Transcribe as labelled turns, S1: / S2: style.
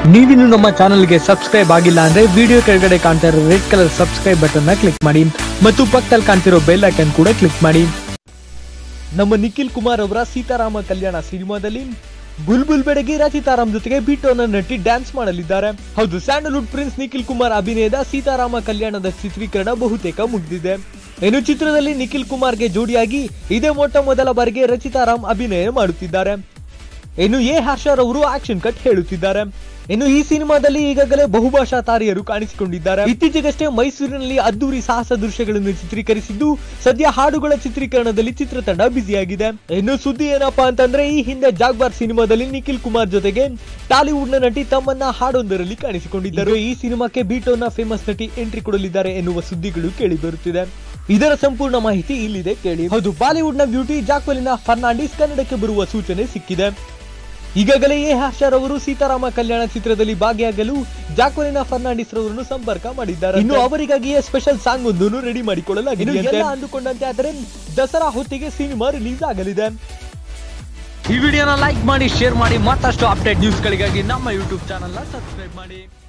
S1: ನೀವಿನ್ನು ನಮ್ಮ ಚಾನಲ್ಗೆ ಸಬ್ಸ್ಕ್ರೈಬ್ ಆಗಿಲ್ಲ ಅಂದ್ರೆ ವಿಡಿಯೋ ಕೆಳಗಡೆ ಕಾಣ್ತಾ ಇರೋ ರೆಡ್ ಕಲರ್ ಸಬ್ಸ್ಕ್ರೈಬ್ ಬಟನ್ ನ ಕ್ಲಿಕ್ ಮಾಡಿ ಮತ್ತು ಪಕ್ಕದಲ್ಲಿ ಕಾಣ್ತಿರೋ ಬೆಲ್ ಐಕನ್ ಕೂಡ ಕ್ಲಿಕ್ ಮಾಡಿ ನಮ್ಮ ನಿಖಿಲ್ ಕುಮಾರ್ ಅವರ ಸೀತಾರಾಮ ಕಲ್ಯಾಣ ಸಿನಿಮಾದಲ್ಲಿ ಬುಲ್ಬುಲ್ ಬೆಡಗಿ ರಚಿತಾರಾಮ್ ಜೊತೆಗೆ ಬಿಟ್ಟೋನ ನಟಿ ಡ್ಯಾನ್ಸ್ ಮಾಡಲಿದ್ದಾರೆ ಹೌದು ಸ್ಯಾಂಡಲ್ವುಡ್ ಪ್ರಿನ್ಸ್ ನಿಖಿಲ್ ಕುಮಾರ್ ಅಭಿನಯದ ಸೀತಾರಾಮ ಕಲ್ಯಾಣದ ಚಿತ್ರೀಕರಣ ಬಹುತೇಕ ಮುಗಿದಿದೆ ಇನ್ನು ಚಿತ್ರದಲ್ಲಿ ನಿಖಿಲ್ ಕುಮಾರ್ಗೆ ಜೋಡಿಯಾಗಿ ಇದೇ ಮೊಟ್ಟ ಮೊದಲ ಬಾರಿಗೆ ರಚಿತಾರಾಮ್ ಅಭಿನಯ ಮಾಡುತ್ತಿದ್ದಾರೆ ಇನ್ನು ಎ ಹರ್ಷರ್ ಅವರು ಆಕ್ಷನ್ ಕಟ್ ಹೇಳುತ್ತಿದ್ದಾರೆ ಇನ್ನು ಈ ಸಿನಿಮಾದಲ್ಲಿ ಈಗಾಗಲೇ ಬಹುಭಾಷಾ ತಾರೆಯರು ಕಾಣಿಸಿಕೊಂಡಿದ್ದಾರೆ ಇತ್ತೀಚೆಗಷ್ಟೇ ಮೈಸೂರಿನಲ್ಲಿ ಅದ್ದೂರಿ ಸಾಹಸ ದೃಶ್ಯಗಳನ್ನು ಚಿತ್ರೀಕರಿಸಿದ್ದು ಸದ್ಯ ಹಾಡುಗಳ ಚಿತ್ರೀಕರಣದಲ್ಲಿ ಚಿತ್ರತಂಡ ಬ್ಯುಸಿಯಾಗಿದೆ ಇನ್ನು ಸುದ್ದಿ ಏನಪ್ಪಾ ಅಂತಂದ್ರೆ ಈ ಹಿಂದೆ ಜಾಗ್ವಾರ್ ಸಿನಿಮಾದಲ್ಲಿ ನಿಖಿಲ್ ಕುಮಾರ್ ಜೊತೆಗೆ ಟಾಲಿವುಡ್ ನ ನಟಿ ತಮ್ಮನ್ನ ಹಾಡೊಂದರಲ್ಲಿ ಕಾಣಿಸಿಕೊಂಡಿದ್ದರು ಈ ಸಿನಿಮಾಕ್ಕೆ ಬೀಟೋನ ಫೇಮಸ್ ನಟಿ ಎಂಟ್ರಿ ಕೊಡಲಿದ್ದಾರೆ ಎನ್ನುವ ಸುದ್ದಿಗಳು ಕೇಳಿ ಬರುತ್ತಿದೆ ಇದರ ಸಂಪೂರ್ಣ ಮಾಹಿತಿ ಇಲ್ಲಿದೆ ಕೇಳಿ ಹೌದು ಬಾಲಿವುಡ್ ನ ಬ್ಯೂಟಿ ಜಾಕ್ವೆಲಿನ ಫರ್ನಾಂಡಿಸ್ ಕನ್ನಡಕ್ಕೆ ಬರುವ ಸೂಚನೆ ಸಿಕ್ಕಿದೆ ಈಗಾಗಲೇ ಎ ಹರ್ಷರ್ ಅವರು ಸೀತಾರಾಮ ಕಲ್ಯಾಣ ಚಿತ್ರದಲ್ಲಿ ಭಾಗಿಯಾಗಲು ಜಾಕ್ವಲಿನ ಫರ್ನಾಂಡಿಸ್ ರವರನ್ನು ಸಂಪರ್ಕ ಮಾಡಿದ್ದಾರೆ ಇನ್ನು ಅವರಿಗಾಗಿಯೇ ಸ್ಪೆಷಲ್ ಸಾಂಗ್ ಒಂದನ್ನು ರೆಡಿ ಮಾಡಿಕೊಳ್ಳಲಾಗಿದೆ ಎಲ್ಲ ಅಂದುಕೊಂಡಂತೆ ಆದರೆ ದಸರಾ ಹೊತ್ತಿಗೆ ಸಿನಿಮಾ ರಿಲೀಸ್ ಆಗಲಿದೆ ಈ ವಿಡಿಯೋನ ಲೈಕ್ ಮಾಡಿ ಶೇರ್ ಮಾಡಿ ಮತ್ತಷ್ಟು ಅಪ್ಡೇಟ್ ನ್ಯೂಸ್ಗಳಿಗಾಗಿ ನಮ್ಮ ಯೂಟ್ಯೂಬ್ ಚಾನಲ್ ಸಬ್ಸ್ಕ್ರೈಬ್ ಮಾಡಿ